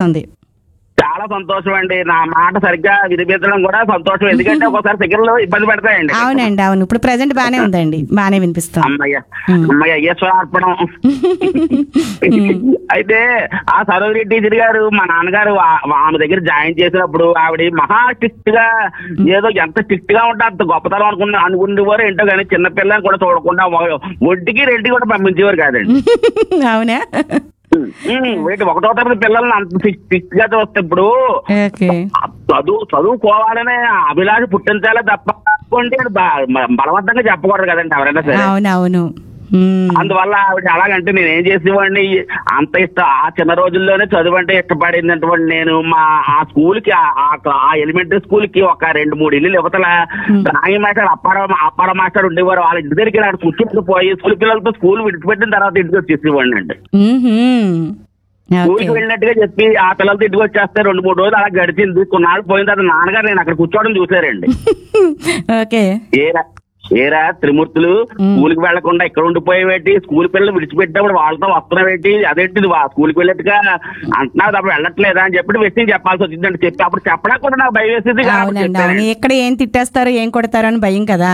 అనిపిస్తుంది చాలా సంతోషం అండి నా మాట సరిగ్గా వినిపించడం కూడా సంతోషం ఎందుకంటే ఒక్కోసారి సిగ్నల్ ఇబ్బంది పెడతాయండి అవునండి అవును ఇప్పుడు ప్రజెంట్ బానే ఉందండి బానే వినిపిస్తుంది అమ్మయ్య అమ్మయ్య ఈశ్వరార్పణం అయితే ఆ సరోజిని టీచర్ గారు మా నాన్నగారు ఆ- ఆమె దగ్గర జాయిన్ చేసినప్పుడు ఆవిడ మహా స్ట్రిక్ట్ గా ఏదో ఎంత స్ట్రిక్ట్ గా ఉంటే అంత గొప్పతనం అనుకున్న అనుకునేవారు ఏంటో కానీ చిన్న పిల్లని కూడా చూడకుండా ఒ- ఒంటికి రెండుకి కూడా పంపించేవారు కాదండి అవునా ఉమ్, వీటి ఒకటో తరగతి పిల్లల్ని అంత స్ట్రిక్ట్ గా చూస్తే ఇప్పుడు ఓకే చదువు చదువుకోవాలనే అభిలాష పుట్టించాలే తప్ప అనుకోండి అది బ- బ- బలవంతంగా చెప్పకూడదు కదండి ఎవరైనా సరే అవునవును ఉమ్. అందువల్ల ఆవిడ అలాగంటే నేను ఏం చేసేవాడిని అంత ఇష్టం ఆ చిన్న రోజుల్లోనే చదువు అంటే ఇష్టపడినటువంటి నేను మా ఆ స్కూల్ కి ఆ- ఆ క్లా- ఆ ఎలిమెంటరీ స్కూల్ కి ఒక రెండు మూడు ఇల్లు యువతల డ్రాయింగ్ మాస్టర్ అప్పార అప్పార మాస్టర్ ఉండేవారు వాళ్ళ ఇంటి దగ్గరికి నాకు కూర్చుంటూ పోయి స్కూల్ పిల్లలతో స్కూల్ విడిచిపెట్టిన తర్వాత ఇంటికి వచ్చేసేవాడిని అండి మ్మ్హ్మ్. స్కూల్ ఓకే కి వెళ్ళినట్టుగా చెప్పి ఆ పిల్లలతో ఇంటికి వచ్చేస్తే రెండు మూడు రోజులు అలా గడిచింది కొన్నాళ్ళు పోయిన తర్వాత నాన్నగారు నేను అక్కడ కూర్చోవడం చూసారండి ఓకే ఏరా ఏరా త్రిమూర్తులు స్కూల్ కి వెళ్లకుండా ఇక్కడ ఉండిపోయేవేటి స్కూల్ పిల్లలు విడిచిపెట్టినప్పుడు వాళ్ళతో వస్తున్నావేటి అదేంటి వా స్కూల్ కి వెళ్ళట్టుగా అంటున్నావు అప్పుడు వెళ్ళట్లేదా అని చెప్పి విషయం చెప్పాల్సి వచ్చిందండి చెప్పి అప్పుడు చెప్పడానికి కూడా నాకు భయం వేసేది కాబట్టి అవునండి అవును చెప్పానండి. ఎక్కడ ఏం తిట్టేస్తారో ఏం కొడతారో అని భయం కదా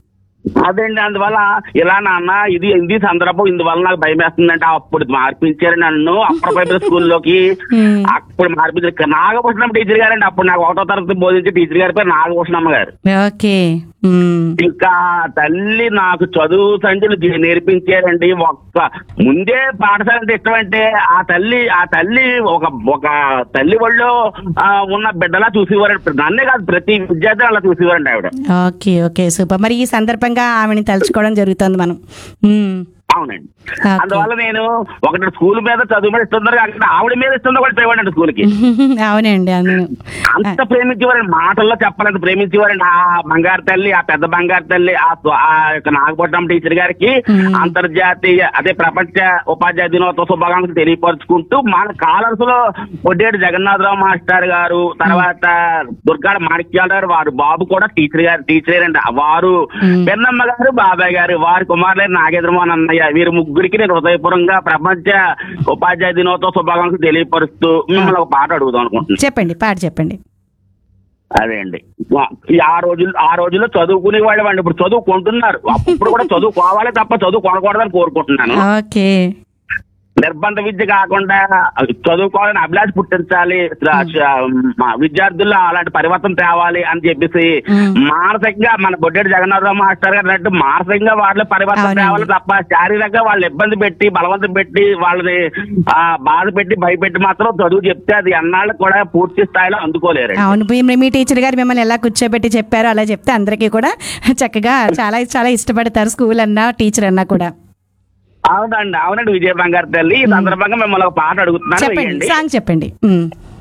అదేండి అందువల్ల ఇలా నాన్న ఇది ఇది సందర్భం ఇందువల్ల నాకు భయం వేస్తుందంటే అప్పుడు మార్పించారు నన్ను అప్పర్ ప్రైమరీ స్కూల్లోకి Hmm. అప్పుడు మార్పించారు నాగభూషణం టీచర్ గారండి అప్పుడు నాకు ఒకటో తరగతి బోధించే టీచర్ గారి పేరు నాగభూషణమ్మ గారు ఓకే మ్మ్. ఇంకా తల్లి నాకు చదువు సంచులు జీ- నేర్పించారండి ఒక్క ముందే పాఠశాల అంటే ఇష్టం అంటే ఆ తల్లి ఆ తల్లి ఒక ఒక తల్లి ఒళ్ళో ఆ, ఉన్న బిడ్డలా చూసేవారండి నన్నే కాదు ప్రతి విద్యార్థి అలా చూసేవారండి ఆవిడ ఓకే ఓకే సూపర్ మరి ఈ సందర్భంగా ఆమెని తలుచుకోవడం జరుగుతుంది మనం మ్మ్. అవునండి ఓకే. అందువల్ల నేను ఒకటి స్కూల్ మీద చదువు మీద ఇస్తుందో అక్కడ ఆవిడ మీద ఇస్తుందో కూడా పోయేవాడండి స్కూల్ కి అవునండి అవును అంత ప్రేమించేవారండి మాటల్లో చెప్పాలంటే ప్రేమించేవారండి ఆ బంగారు తల్లి ఆ పెద్ద బంగారు తల్లి ఆ స్వ- ఆ యొక్క నాగపట్నం టీచర్ గారికి మ్మ్. అంతర్జాతీయ అదే ప్రపంచ ఉపాధ్యాయ దినోత్సవ శుభాకాంక్షలు తెలియపరుచుకుంటూ మన కాలర్స్ లో పొడ్డేటి జగన్నాథరావు మాస్టర్ గారు తర్వాత దుర్గాడ మాణిక్యాల గారు వారు బాబు కూడా టీచర్ గారు టీచర్ అండి వారు మ్మ్. పెన్నమ్మ గారు బాబాయ్ గారు వారి కుమారులైన నాగేంద్రమోహన్ అన్నయ్య వీరు ముగ్గురికి నేను హృదయపూర్వకంగా ప్రపంచ ఉపాధ్యాయ దినోత్సవ శుభాకాంక్షలు తెలియపరుస్తూ మిమ్మల్ని ఒక పాట అడుగుదాం అనుకుంటున్నాను చెప్పండి పాట చెప్పండి అదే అండి వా- ఈ ఆ రోజులు ఆ రోజుల్లో చదువుకునే వాళ్ళు అండి ఇప్పుడు చదువుకుంటున్నారు అప్పుడు కూడా చదువుకోవాలి తప్ప చదువు కొనకూడదని కోరుకుంటున్నాను ఓకే నిర్బంధ విద్య కాకుండా చదువుకోవాలని అభిలాష పుట్టించాలి చ- మా విద్యార్థుల్లో అలాంటి పరివర్తన తేవాలి అని చెప్పేసి మ్మ్. మానసికంగా మన బొడ్డేటి జగన్నాథరావు మాస్టర్ గారు అన్నట్టు మానసికంగా వాళ్ళ పరివర్తన అవునండి. తేవాలి తప్ప శారీరకంగా వాళ్ళు ఇబ్బంది పెట్టి బలవంతం పెట్టి వాళ్ళని ఆ, బాధ పెట్టి భయపెట్టి మాత్రం చదువు చెప్తే అది అన్నాళ్ళకి కూడా పూర్తి స్థాయిలో అందుకోలేరు అవును మీ- మీ టీచర్ గారు మిమ్మల్ని ఎలా కూర్చోబెట్టి చెప్పారో అలా చెప్తే అందరికీ కూడా చక్కగా చాలా చాలా ఇష్టపడతారు స్కూల్ అన్నా టీచర్ అన్నా కూడా అవునండి అవునండి విజయ బంగారు తల్లి ఈ సందర్భంగా మిమ్మల్ని ఒక పాట అడుగుతున్నాను చెప్పండి వేయండి. సాంగ్ చెప్పండి మ్మ్.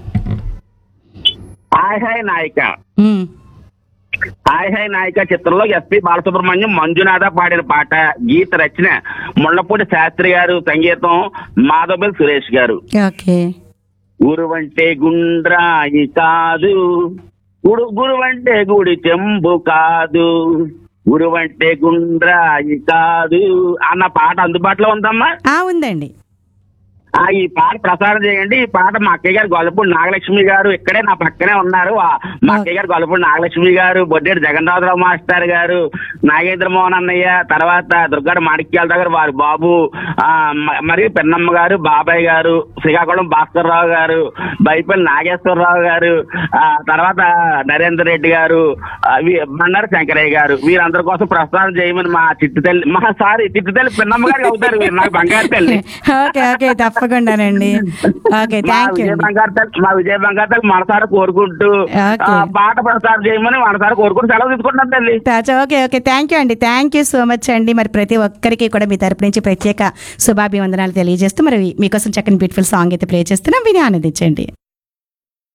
హాయ్ హాయ్ నాయక మ్మ్. హాయ్ హాయ్ నాయక చిత్రంలో ఎస్పి బాలసుబ్రహ్మణ్యం మంజునాథ పాడిన పాట గీత రచన ముళ్ళపూడి శాస్త్రి గారు సంగీతం మాధవబెల్ సురేష్ గారు ఓకే గురువంటే గుండ్రాయి కాదు గురు గురువంటే గుడి చెంబు కాదు గురువంటే గుండ్రాయి కాదు అన్న పాట అందుబాటులో ఉందమ్మా ఆ ఉందండి ఆ ఈ పాట ప్రసారం చేయండి ఈ పాట మా అక్కయ్య గారు గొల్లపూడి నాగలక్ష్మి గారు ఇక్కడే నా పక్కనే ఉన్నారు ఆ మా అక్కయ్య గారు గొల్లపూడి నాగలక్ష్మి గారు బొడ్డేటి జగన్నాథరావు మాస్టర్ గారు నాగేంద్ర మోహన్ అన్నయ్య తర్వాత దుర్గాడ మాణిక్యాల దగ్గర వారి బాబు ఆ మ- మరియు పెన్నమ్మ గారు బాబాయ్ గారు శ్రీకాకుళం భాస్కర్ రావు గారు బైపల్లి నాగేశ్వరరావు గారు ఆ తర్వాత నరేందర్ రెడ్డి గారు ఆ, వి- బండారు శంకరయ్య గారు వీరందరి కోసం ప్రసారం చేయమని మా చిట్టు తల్లి మా సారీ చిట్టు తల్లి పెన్నమ్మ గారు అవుతారు వీరు నాకు బంగారు తల్లి ఓకే ఓకే తప్పకుండానండి ఓకే మా థ్యాంక్ యూ విజయ బంగారు తల్లి మా విజయ బంగారు తల్లి మనసారి కోరుకుంటూ ఓకే. ఆ, పాట ప్రసారం చేయమని మనసారి కోరుకుంటూ సెలవు తీసుకుంటున్నాం తల్లి ఓకే ఓకే థ్యాంక్ యూ అండి థ్యాంక్ యూ సో మచ్ అండి మరి ప్రతి ఒక్కరికి కూడా మీ తరపు నుంచి ప్రత్యేక శుభాభివందనాలు తెలియజేస్తూ మరి మీకోసం చక్కని బ్యూటిఫుల్ సాంగ్ అయితే ప్లే చేస్తున్నాం విని ఆనందించండి